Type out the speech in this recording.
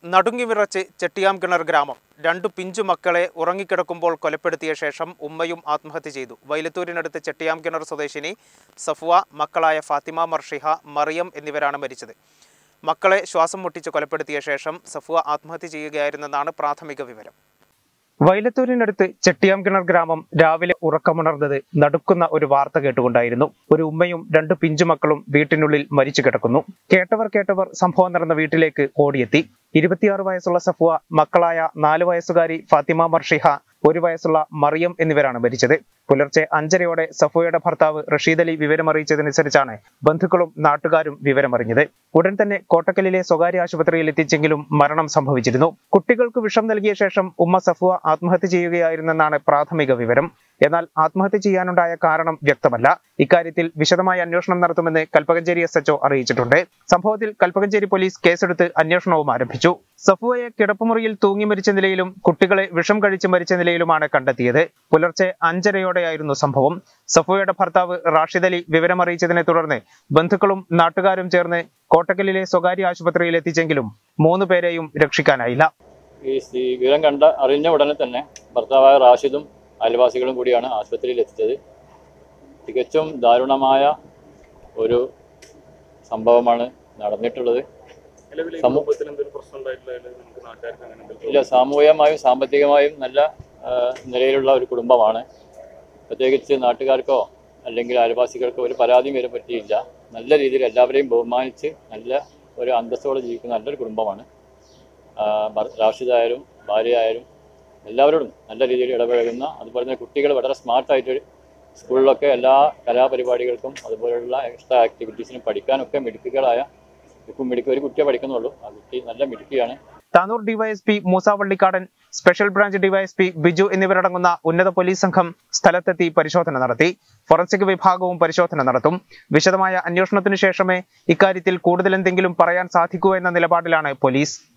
നടുങ്ങി വിറച്ച് ചെട്ടിയാംകിണർ ഗ്രാമം രണ്ടു പിഞ്ചു മക്കളെ ഉറങ്ങിക്കിടക്കുമ്പോൾ കൊലപ്പെടുത്തിയ ശേഷം ഉമ്മയും ആത്മഹത്യ ചെയ്തു വൈലത്തൂരിനടുത്ത് ചെട്ടിയാംകിണർ സ്വദേശിനി സഫ്വ മക്കളായ ഫാത്തിമ മർഷിഹ മറിയം എന്നിവരാണ് മരിച്ചത് മക്കളെ ശ്വാസം മുട്ടിച്ച് കൊലപ്പെടുത്തിയ ശേഷം സഫ്വ ആത്മഹത്യ ചെയ്യുകയായിരുന്നെന്നാണ് പ്രാഥമിക വിവരം വൈലത്തൂരിനടുത്ത് ചെട്ടിയാംകിണർ ഗ്രാമം രാവിലെ ഉറക്കമുണർന്നത് നടുക്കുന്ന ഒരു വാർത്ത കേട്ടുകൊണ്ടായിരുന്നു ഒരു ഉമ്മയും രണ്ടു പിഞ്ചുമക്കളും വീട്ടിനുള്ളിൽ മരിച്ചു കിടക്കുന്നു കേട്ടവർ കേട്ടവർ സംഭവം നടന്ന വീട്ടിലേക്ക് ഓടിയെത്തി ഇരുപത്തിയാറ് വയസ്സുള്ള സഫുവ മക്കളായ നാല് വയസ്സുകാരി ഫാത്തിമ മർഷിഹ ഒരു വയസ്സുള്ള മറിയം എന്നിവരാണ് മരിച്ചത് പുലർച്ചെ അഞ്ചരയോടെ സഫുവയുടെ ഭർത്താവ് റഷീദ് അലി വിവരമറിയിച്ചതനുസരിച്ചാണ് ബന്ധുക്കളും നാട്ടുകാരും വിവരമറിഞ്ഞത് ഉടൻ തന്നെ കോട്ടക്കലിലെ സ്വകാര്യ ആശുപത്രിയിൽ എത്തിച്ചെങ്കിലും മരണം സംഭവിച്ചിരുന്നു കുട്ടികൾക്ക് വിഷം നൽകിയ ശേഷം ഉമ്മ സഫുവ ആത്മഹത്യ ചെയ്യുകയായിരുന്നെന്നാണ് പ്രാഥമിക വിവരം എന്നാൽ ആത്മഹത്യ ചെയ്യാനുണ്ടായ കാരണം വ്യക്തമല്ല ഇക്കാര്യത്തിൽ വിശദമായ അന്വേഷണം നടത്തുമെന്ന് കൽപ്പകഞ്ചേരി എസ് എച്ച്ഒ അറിയിച്ചിട്ടുണ്ട് സംഭവത്തിൽ കൽപ്പകഞ്ചേരി പോലീസ് കേസെടുത്ത് അന്വേഷണവും ആരംഭിച്ചു സഫുവയെ കിടപ്പുമുറിയിൽ തൂങ്ങി മരിച്ച നിലയിലും കുട്ടികളെ വിഷം കഴിച്ച് മരിച്ച നിലയിലുമാണ് കണ്ടെത്തിയത് പുലർച്ചെ അഞ്ചരയോടെയായിരുന്നു സംഭവം സഫുവയുടെ ഭർത്താവ് റാഷിദ് അലി വിവരമറിയിച്ചതിനെ തുടർന്ന് ബന്ധുക്കളും നാട്ടുകാരും ചേർന്ന് കോട്ടക്കലിലെ സ്വകാര്യ ആശുപത്രിയിൽ എത്തിച്ചെങ്കിലും മൂന്ന് പേരെയും രക്ഷിക്കാനായില്ല ഈ സ്ഥി- വിവരം കണ്ട അറിഞ്ഞ ഉടനെ തന്നെ ഭർത്താവായ റാഷിദും അയൽവാസികളും കൂടിയാണ് ആശുപത്രിയിൽ എത്തിച്ചത് തികച്ചും ദാരുണമായ ഒരു സംഭവമാണ് നടന്നിട്ടുള്ളത് നിലവിൽ ഈ സമൂ- കുടുംബത്തിൽ എന്തെങ്കിലും പ്രശ്നം ഉണ്ടായിട്ടില്ല അല്ലെങ്കിൽ നിങ്ങൾക്ക് നാട്ടുകാർക്ക് അങ്ങനെ എന്തെങ്കിലും ഇല്ല സാമൂഹികമായും സാമ്പത്തികമായും നല്ല ആ, നിലയിലുള്ള ഒരു കുടുംബമാണ് പ്രത്യേകിച്ച് നാട്ടുകാർക്കോ അല്ലെങ്കിൽ അയൽവാസികൾക്കോ ഒരു പരാതിയും വരെ പറ്റിയില്ല നല്ല രീതിയിൽ എല്ലാവരെയും ബഹുമാനിച്ച് നല്ല ഒരു അന്തസ്സോടെ ജീവിക്കുന്ന നല്ലൊരു കുടുംബമാണ് ആ, ഭർ- റാഷിദായാലും ഭാര്യയായാലും എല്ലാവരോടും നല്ല രീതിയിൽ ഇടപഴകുന്ന അതുപോലെ തന്നെ കുട്ടികൾ വളരെ സ്മാർട്ടായിട്ട് സ്കൂളിലൊക്കെ എല്ലാ കലാപരിപാടികൾക്കും അതുപോലെയുള്ള എക്സ്ട്രാ ആക്ടിവിറ്റീസിനും പഠിക്കാനൊക്കെ മിടുക്കുകളായ ഇപ്പം മിടുക്ക് ഒരു കുട്ടിയെ പഠിക്കുന്നുള്ളൂ ആ കുട്ടി നല്ല മിടുക്കിയാണ് Tanur DYSP Moosa Vallikkadan special branch DYSP Biju എന്നിവരടങ്ങുന്ന ഉന്നത പോലീസ് സംഘം സ്ഥലത്തെത്തി പരിശോധന നടത്തി ഫോറൻസിക് വിഭാഗവും പരിശോധന നടത്തും വിശദമായ അന്വേഷണത്തിനു ശേഷമേ ഇക്കാര്യത്തിൽ കൂടുതൽ എന്തെങ്കിലും പറയാൻ സാധിക്കൂ എന്ന നിലപാടിലാണ് പോലീസ്